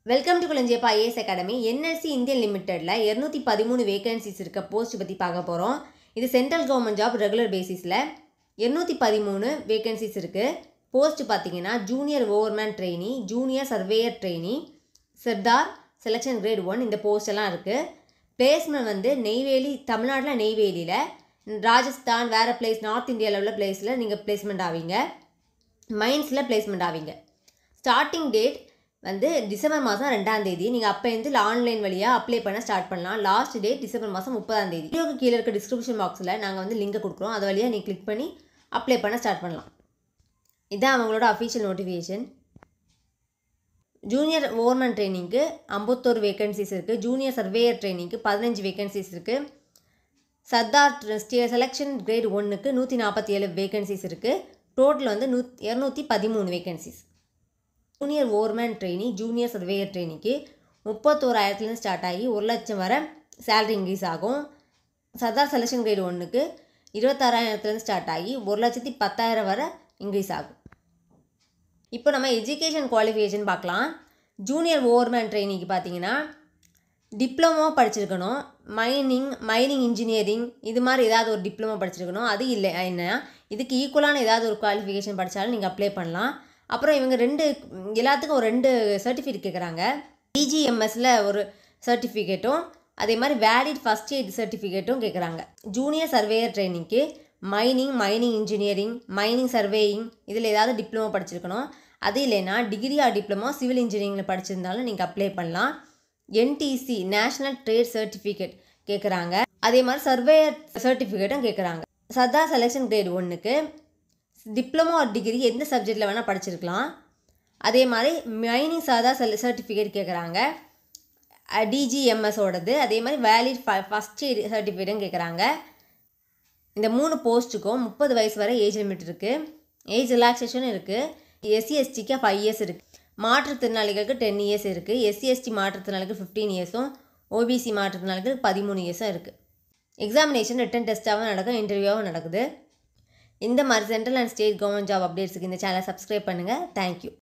welcome to Kulanjiappa IAS academy NLC Indian லிமிட்டெடில் இரநூத்தி பதிமூணு வேகன்சிஸ் இருக்க போஸ்ட் பற்றி பார்க்க போகிறோம் இது சென்ட்ரல் கவர்மெண்ட் ஜாப் ரெகுலர் பேசிஸில் இரநூத்தி பதிமூணு வேகன்சிஸ் இருக்குது போஸ்ட் பார்த்தீங்கன்னா junior overman trainee junior surveyor trainee சர்தார் செலெக்ஷன் கிரேட் ஒன் இந்த போஸ்ட் எல்லாம் இருக்குது பிளேஸ்மெண்ட் வந்து நெய்வேலி தமிழ்நாட்டில் நெய்வேலியில் ராஜஸ்தான் வேறு பிளேஸ் நார்த் இந்தியாவில் உள்ள பிளேஸில் நீங்கள் பிளேஸ்மெண்ட் ஆவீங்க மைன்ஸில் பிளேஸ்மெண்ட் ஆவீங்க ஸ்டார்டிங் டேட் வந்து டிசம்பர் மாதம் ரெண்டாம் தேதி நீங்கள் அப்போ இருந்து ஆன்லைன் வழியாக அப்ளை பண்ண ஸ்டார்ட் பண்ணலாம் லாஸ்ட் டேட் டிசம்பர் மாதம் முப்பதாம் தேதி வீடியோக்கு கீழே இருக்க டிஸ்கிரிப்ஷன் பாக்ஸில் நாங்கள் வந்து லிங்கை கொடுக்குறோம் அது வழியாக நீங்கள் கிளிக் பண்ணி அப்ளை பண்ண ஸ்டார்ட் பண்ணலாம் இதுதான் அவங்களோட அஃபிஷியல் நோட்டிஃபிகேஷன் ஜூனியர் ஓவர்மேன் ட்ரைனிங்க்கு ஐம்பத்தோரு வேகன்சிஸ் இருக்குது ஜூனியர் சர்வேயர் ட்ரைனிங்க்கு பதினஞ்சு வேகன்சிஸ் இருக்குது சர்தார் செலெக்ஷன் கிரேட் ஒன்றுக்கு நூற்றி நாற்பத்தி ஏழு வேகன்சிஸ் இருக்குது டோட்டல் வந்து நூ இரநூத்தி பதிமூணு vacancies junior overman trainee junior surveyor ட்ரெயினிக்கு முப்பத்தோராயிரத்துலேருந்து ஸ்டார்ட் ஆகி ஒரு லட்சம் வரை சேலரி இன்க்ரீஸ் ஆகும் சர்தார் செலெக்ஷன் கிரேட் ஒன்றுக்கு இருபத்தாறாயிரத்துலேருந்து ஸ்டார்ட் ஆகி ஒரு லட்சத்தி பத்தாயிரம் வரை இன்க்ரீஸ் ஆகும் இப்போ நம்ம எஜுகேஷன் குவாலிஃபிகேஷன் பார்க்கலாம் ஜூனியர் ஓவர்மேன் ட்ரெயினிக்கு பார்த்தீங்கன்னா டிப்ளமோ படிச்சிருக்கணும் மைனிங் மைனிங் இன்ஜினியரிங் இது மாதிரி ஏதாவது ஒரு டிப்ளமோ படிச்சிருக்கணும் அது இல்லை என்ன இதுக்கு ஈக்குவலான ஏதாவது ஒரு குவாலிஃபிகேஷன் படித்தாலும் நீங்கள் அப்ளை பண்ணலாம் அப்புறம் இவங்க ரெண்டு எல்லாத்துக்கும் ஒரு ரெண்டு சர்டிஃபிகேட் கேட்குறாங்க டிஜிஎம்எஸில் ஒரு சர்டிஃபிகேட்டும் அதே மாதிரி வேலிட் ஃபஸ்ட் எய்ட் சர்டிஃபிகேட்டும் கேட்குறாங்க ஜூனியர் சர்வேயர் ட்ரைனிங்க்கு mining mining engineering mining surveying இதில் ஏதாவது டிப்ளமோ படிச்சிருக்கணும் அது இல்லைன்னா டிகிரி ஆர் டிப்ளமோ சிவில் இன்ஜினியரிங்கில் படிச்சிருந்தாலும் நீங்கள் அப்ளை பண்ணலாம் என்டிசி நேஷ்னல் ட்ரேட் சர்டிஃபிகேட் கேட்குறாங்க அதே மாதிரி சர்வேயர் சர்டிஃபிகேட்டும் கேட்குறாங்க சதா செலெக்ஷன் கிரேட் ஒன்றுக்கு டிப்ளமோ ஆர் டிகிரி எந்த சப்ஜெக்டில் வேணால் படிச்சிருக்கலாம் அதே மாதிரி மைனிங் சாதா செல் சர்டிஃபிகேட் கேட்குறாங்க டிஜிஎம்எஸோடது அதே மாதிரி வேலிட் ஃப ஃபஸ்ட் சர்டிஃபிகேட்டும் கேட்குறாங்க இந்த மூணு போஸ்ட்டுக்கும் முப்பது வயசு வரை ஏஜ் லிமிட் இருக்குது ஏஜ் ரிலாக்ஸேஷனும் இருக்குது எஸ்சி எஸ்டிக்கு ஃபைவ் இயர்ஸ் இருக்குது மாற்றுத்திறனாளிகளுக்கு டென் இயர்ஸ் இருக்குது எஸ்சி எஸ்டி மாற்றுத்திறனாளிக்கு ஃபிஃப்டீன் இயர்ஸும் ஓபிசி மாற்றுத்திறனாளிகளுக்கு பதிமூணு இயர்ஸும் இருக்குது எக்ஸாமினேஷன் ரிட்டன் டெஸ்ட்டாகவும் நடக்கும் இன்டர்வியூவாகவும் நடக்குது இந்த மாதிரி central and state government job அப்டேட்ஸுக்கு இந்த சேனலை சப்ஸ்கிரைப் பண்ணுங்கள் தேங்க்யூ